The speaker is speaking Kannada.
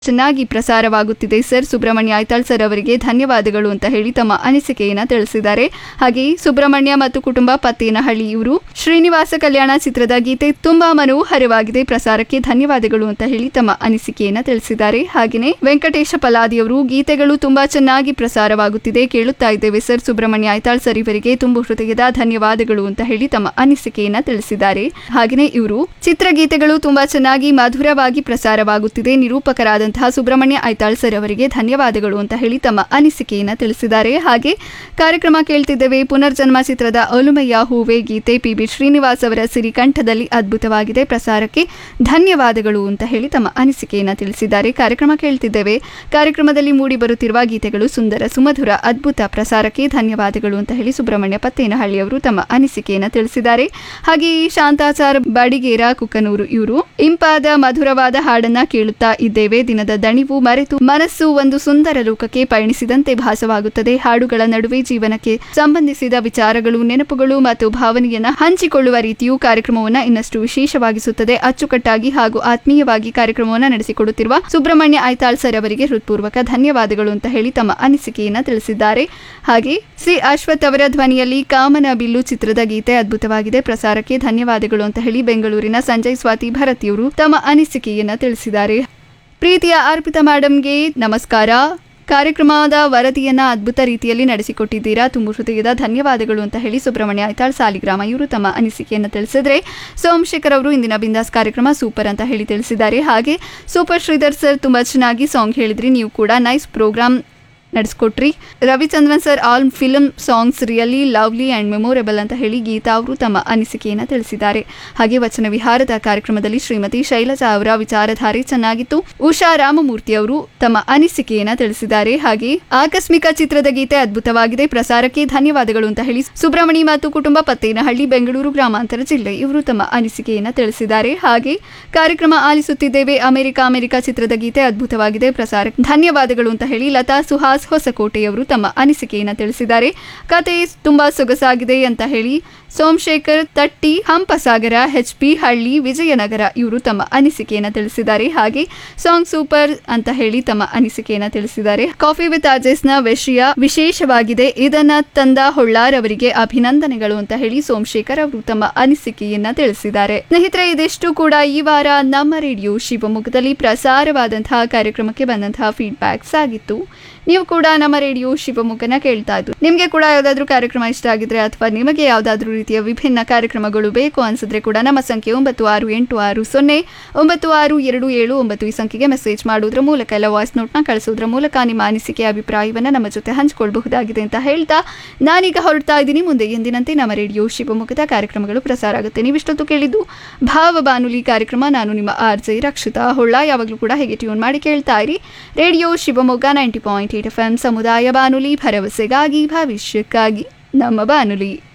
ಚೆನ್ನಾಗಿ ಪ್ರಸಾರವಾಗುತ್ತಿದೆ ಸರ್ ಸುಬ್ರಹ್ಮಣ್ಯ ಐತಾಳ್ ಸರ್ ಅವರಿಗೆ ಧನ್ಯವಾದಗಳು ಅಂತ ಹೇಳಿ ತಮ್ಮ ಅನಿಸಿಕೆಯನ್ನ ತಿಳಿಸಿದ್ದಾರೆ ಹಾಗೆ ಸುಬ್ರಹ್ಮಣ್ಯ ಮತ್ತು ಕುಟುಂಬ ಪತ್ತೇನಹಳ್ಳಿ ಇವರು ಶ್ರೀನಿವಾಸ ಕಲ್ಯಾಣ ಚಿತ್ರದ ಗೀತೆ ತುಂಬಾ ಮನೋಹರವಾಗಿದೆ ಪ್ರಸಾರಕ್ಕೆ ಧನ್ಯವಾದಗಳು ಅಂತ ಹೇಳಿ ತಮ್ಮ ಅನಿಸಿಕೆಯನ್ನ ತಿಳಿಸಿದ್ದಾರೆ ಹಾಗೆಯೇ ವೆಂಕಟೇಶ ಪಲಾದಿಯವರು ಗೀತೆಗಳು ತುಂಬಾ ಚೆನ್ನಾಗಿ ಪ್ರಸಾರವಾಗುತ್ತಿದೆ ಕೇಳುತ್ತಾ ಇದ್ದೇವೆ ಸರ್ ಸುಬ್ರಹ್ಮಣ್ಯ ಐತಾಳ್ ಸರ್ ಇವರಿಗೆ ತುಂಬು ಹೃದಯದ ಧನ್ಯವಾದಗಳು ಅಂತ ಹೇಳಿ ತಮ್ಮ ಅನಿಸಿಕೆಯನ್ನ ತಿಳಿಸಿದ್ದಾರೆ ಹಾಗೆಯೇ ಇವರು ಚಿತ್ರಗೀತೆಗಳು ತುಂಬಾ ಚೆನ್ನಾಗಿ ಮಧುರವಾಗಿ ಪ್ರಸಾರವಾಗುತ್ತಿದೆ ನಿರೂಪಕರಾದಂತಹ ಸುಬ್ರಹ್ಮಣ್ಯ ಐತಾಳ್ ಸರ್ ಅವರಿಗೆ ಧನ್ಯವಾದಗಳು ಅಂತ ಹೇಳಿ ತಮ್ಮ ಅನಿಸಿಕೆಯನ್ನ ತಿಳಿಸಿದ್ದಾರೆ ಹಾಗೆ ಕಾರ್ಯಕ್ರಮ ಕೇಳ್ತಿದ್ದೇವೆ ಪುನರ್ಜನ್ಮ ಚಿತ್ರದ ಒಲುಮೆಯ ಹೂವೆ ಗೀತೆ ಪಿ ಬಿ ಶ್ರೀನಿವಾಸ್ ಅವರ ಸಿರಿಕಂಠದಲ್ಲಿ ಅದ್ಭುತವಾಗಿದೆ ಪ್ರಸಾರಕ್ಕೆ ಧನ್ಯವಾದಗಳು ಅಂತ ಹೇಳಿ ತಮ್ಮ ಅನಿಸಿಕೆಯನ್ನ ತಿಳಿಸಿದ್ದಾರೆ ಕಾರ್ಯಕ್ರಮ ಕೇಳ್ತಿದ್ದೇವೆ ಕಾರ್ಯಕ್ರಮದಲ್ಲಿ ಮೂಡಿ ಬರುತ್ತಿರುವ ಗೀತೆಗಳು ಸುಂದರ ಸುಮಧುರ ಅದ್ಭುತ ಪ್ರಸಾರಕ್ಕೆ ಧನ್ಯವಾದಗಳು ಅಂತ ಹೇಳಿ ಸುಬ್ರಹ್ಮಣ್ಯ ಪತ್ತೇನಹಳ್ಳಿ ಅವರು ತಮ್ಮ ಅನಿಸಿಕೆಯನ್ನ ತಿಳಿಸಿದ್ದಾರೆ ಹಾಗೆ ಶಾಂತಾಚಾರ್ ಬಡಿಗೇರ ಕುಕ್ಕನೂರು ಇವರು ಇಂಪಾದ ಮಧುರವಾದ ಹಾಡನ್ನ ಕೇಳುತ್ತಾ ಇದ್ದೇವೆ ದಿನದ ದಣಿವು ಮರೆತು ಮನಸ್ಸು ಒಂದು ಸುಂದರ ಲೋಕಕ್ಕೆ ಪಯಣಿಸಿದಂತೆ ಭಾಸವಾಗುತ್ತದೆ ಹಾಡುಗಳ ನಡುವೆ ಜೀವನಕ್ಕೆ ಸಂಬಂಧಿಸಿದ ವಿಚಾರಗಳು ನೆನಪುಗಳು ಮತ್ತು ಭಾವನೆಯನ್ನ ಹಂಚಿಕೊಳ್ಳುವ ರೀತಿಯು ಕಾರ್ಯಕ್ರಮವನ್ನ ಇನ್ನಷ್ಟು ವಿಶೇಷವಾಗಿಸುತ್ತದೆ ಅಚ್ಚುಕಟ್ಟಾಗಿ ಹಾಗೂ ಆತ್ಮೀಯವಾಗಿ ಕಾರ್ಯಕ್ರಮವನ್ನ ನಡೆಸಿಕೊಡುತ್ತಿರುವ ಸುಬ್ರಹ್ಮಣ್ಯ ಐತಾಳ್ ಸರ್ ಅವರಿಗೆ ಹೃತ್ಪೂರ್ವಕ ಧನ್ಯವಾದಗಳು ಅಂತ ಹೇಳಿ ತಮ್ಮ ಅನಿಸಿಕೆಯನ್ನ ತಿಳಿಸಿದ್ದಾರೆ ಹಾಗೆ ಶ್ರೀ ಅಶ್ವಥ್ ಅವರ ಧ್ವನಿಯಲ್ಲಿ ಕಾಮನ ಬಿಲ್ಲು ಚಿತ್ರದ ಗೀತೆ ಅದ್ಭುತವಾಗಿದೆ ಪ್ರಸಾರಕ್ಕೆ ಧನ್ಯವಾದಗಳು ಅಂತ ಹೇಳಿ ಬೆಂಗಳೂರಿನ ಸಂಜಯ್ ಸ್ವಾತಿ ಭರತಿಯವರು ತಮ್ಮ ಅನಿಸಿಕೆಯನ್ನ ತಿಳಿಸಿದ್ದಾರೆ ಪ್ರೀತಿಯ ಅರ್ಪಿತಾ ಮೇಡಮ್ಗೆ ನಮಸ್ಕಾರ ಕಾರ್ಯಕ್ರಮದ ವರದಿಯನ್ನ ಅದ್ಭುತ ರೀತಿಯಲ್ಲಿ ನಡೆಸಿಕೊಟ್ಟಿದ್ದೀರಾ ತುಂಬ ಹೃದಯದ ಧನ್ಯವಾದಗಳು ಅಂತ ಹೇಳಿ ಸುಬ್ರಹ್ಮಣ್ಯ ಐತಾಳ್ ಸಾಲಿಗ್ರಾಮ ಇವರು ತಮ್ಮ ಅನಿಸಿಕೆಯನ್ನು ತಿಳಿಸಿದ್ರೆ ಸೋಮಶೇಖರ್ ಅವರು ಇಂದಿನ ಬಿಂದಾಸ್ ಕಾರ್ಯಕ್ರಮ ಸೂಪರ್ ಅಂತ ಹೇಳಿ ತಿಳಿಸಿದ್ದಾರೆ ಹಾಗೆ ಸೂಪರ್ ಶ್ರೀಧರ್ ಸರ್ ತುಂಬ ಚೆನ್ನಾಗಿ ಸಾಂಗ್ ಹೇಳಿದ್ರಿ ನೀವು ಕೂಡ ನೈಸ್ ಪ್ರೋಗ್ರಾಮ್ ನಡೆಸ್ಕೊಟ್ರಿ Ravichandran sir all film songs really lovely and memorable ಅಂತ ಹೇಳಿ ಗೀತಾ ಅವರು ತಮ್ಮ ಅನಿಸಿಕೆಯನ್ನು ತಿಳಿಸಿದ್ದಾರೆ ಹಾಗೆ ವಚನ ವಿಹಾರದ ಕಾರ್ಯಕ್ರಮದಲ್ಲಿ ಶ್ರೀಮತಿ ಶೈಲಜಾ ಅವರ ವಿಚಾರಧಾರೆ ಚೆನ್ನಾಗಿತ್ತು ಉಷಾ ರಾಮಮೂರ್ತಿ ಅವರು ತಮ್ಮ ಅನಿಸಿಕೆಯನ್ನು ತಿಳಿಸಿದ್ದಾರೆ ಹಾಗೆ ಆಕಸ್ಮಿಕ ಚಿತ್ರದ ಗೀತೆ ಅದ್ಭುತವಾಗಿದೆ ಪ್ರಸಾರಕ್ಕೆ ಧನ್ಯವಾದಗಳು ಅಂತ ಹೇಳಿ ಸುಬ್ರಹ್ಮಣಿ ಮತ್ತು ಕುಟುಂಬ ಪತ್ತೇನಹಳ್ಳಿ ಬೆಂಗಳೂರು ಗ್ರಾಮಾಂತರ ಜಿಲ್ಲೆ ಇವರು ತಮ್ಮ ಅನಿಸಿಕೆಯನ್ನು ತಿಳಿಸಿದ್ದಾರೆ ಹಾಗೆ ಕಾರ್ಯಕ್ರಮ ಆಲಿಸುತ್ತಿದ್ದೇವೆ ಅಮೆರಿಕ ಅಮೆರಿಕ ಚಿತ್ರದ ಗೀತೆ ಅದ್ಭುತವಾಗಿದೆ ಪ್ರಸಾರಕ್ಕೆ ಧನ್ಯವಾದಗಳು ಅಂತ ಹೇಳಿ ಲತಾ ಸುಹಾಸ್ ಹೊಸಕೋಟೆಯವರು ತಮ್ಮ ಅನಿಸಿಕೆಯನ್ನು ತಿಳಿಸಿದ್ದಾರೆ ಕತೆ ತುಂಬಾ ಸೊಗಸಾಗಿದೆ ಅಂತ ಹೇಳಿ ಸೋಮಶೇಖರ್ ತಟ್ಟಿ ಹಂಪಸಾಗರ ಎಚ್ ಪಿ ಹಳ್ಳಿ ವಿಜಯನಗರ ಇವರು ತಮ್ಮ ಅನಿಸಿಕೆಯನ್ನು ತಿಳಿಸಿದ್ದಾರೆ ಹಾಗೆ ಸಾಂಗ್ ಸೂಪರ್ ಅಂತ ಹೇಳಿ ತಮ್ಮ ಅನಿಸಿಕೆಯನ್ನು ತಿಳಿಸಿದ್ದಾರೆ ಕಾಫಿ ವಿತ್ ನ ವಿಷಯ ವಿಶೇಷವಾಗಿದೆ ಇದನ್ನ ತಂದ ಹೊಳ್ಳಾರ್ ಅವರಿಗೆ ಅಭಿನಂದನೆಗಳು ಅಂತ ಹೇಳಿ ಸೋಮಶೇಖರ್ ಅವರು ತಮ್ಮ ಅನಿಸಿಕೆಯನ್ನ ತಿಳಿಸಿದ್ದಾರೆ ಸ್ನೇಹಿತರೆ ಇದಿಷ್ಟು ಕೂಡ ಈ ವಾರ ನಮ್ಮ ರೇಡಿಯೋ ಶಿವಮೊಗ್ಗದಲ್ಲಿ ಪ್ರಸಾರವಾದಂತಹ ಕಾರ್ಯಕ್ರಮಕ್ಕೆ ಬಂದಂತಹ ಫೀಡ್ಬ್ಯಾಕ್ಸ್ ಆಗಿತ್ತು ನೀವು ಕೂಡ ನಮ್ಮ ರೇಡಿಯೋ ಶಿವಮೊಗ್ಗನ ಕೇಳ್ತಾ ಇದ್ದು ನಿಮಗೆ ಕೂಡ ಯಾವುದಾದ್ರೂ ಕಾರ್ಯಕ್ರಮ ಇಷ್ಟ ಆಗಿದ್ರೆ ಅಥವಾ ನಿಮಗೆ ಯಾವುದಾದ್ರೂ ರೀತಿಯ ವಿಭಿನ್ನ ಕಾರ್ಯಕ್ರಮಗಳು ಬೇಕು ಅನ್ಸಿದ್ರೆ ಕೂಡ ನಮ್ಮ ಸಂಖ್ಯೆ ಒಂಬತ್ತು ಆರು ಎಂಟು ಆರು ಸೊನ್ನೆ ಒಂಬತ್ತು ಆರು ಎರಡು ಏಳು ಒಂಬತ್ತು ಈ ಸಂಖ್ಯೆಗೆ ಮೆಸೇಜ್ ಮಾಡೋದ್ರ ಮೂಲಕ ಎಲ್ಲ ವಾಯ್ಸ್ ನೋಟ್ನ ಕಳಿಸೋದ್ರ ಮೂಲಕ ನಿಮ್ಮ ಅನಿಸಿಕೆ ಅಭಿಪ್ರಾಯವನ್ನು ನಮ್ಮ ಜೊತೆ ಹಂಚಿಕೊಳ್ಬಹುದಾಗಿದೆ ಅಂತ ಹೇಳ್ತಾ ನಾನೀಗ ಹೊರಡ್ತಾ ಇದ್ದೀನಿ ಮುಂದೆ ಎಂದಿನಂತೆ ನಮ್ಮ ರೇಡಿಯೋ ಶಿವಮೊಗ್ಗದ ಕಾರ್ಯಕ್ರಮಗಳು ಪ್ರಸಾರ ಆಗುತ್ತೆ ನೀವಿಷ್ಟೊತ್ತು ಕೇಳಿದ್ದು ಭಾವ ಬಾನುಲಿ ಕಾರ್ಯಕ್ರಮ ನಾನು ನಿಮ್ಮ ಆರ್ ಜೆ ರಕ್ಷಿತಾ ಹೊಳ್ಳ ಯಾವಾಗಲೂ ಕೂಡ ಹೇಗೆ ಟ್ಯೂನ್ ಮಾಡಿ ಕೇಳ್ತಾ ಇರಿ radio Shivamogga ninety point eight F M ಸಮುದಾಯ ಬಾನುಲಿ ಭರವಸೆಗಾಗಿ ಭವಿಷ್ಯಕ್ಕಾಗಿ ನಮ್ಮ ಬಾನುಲಿ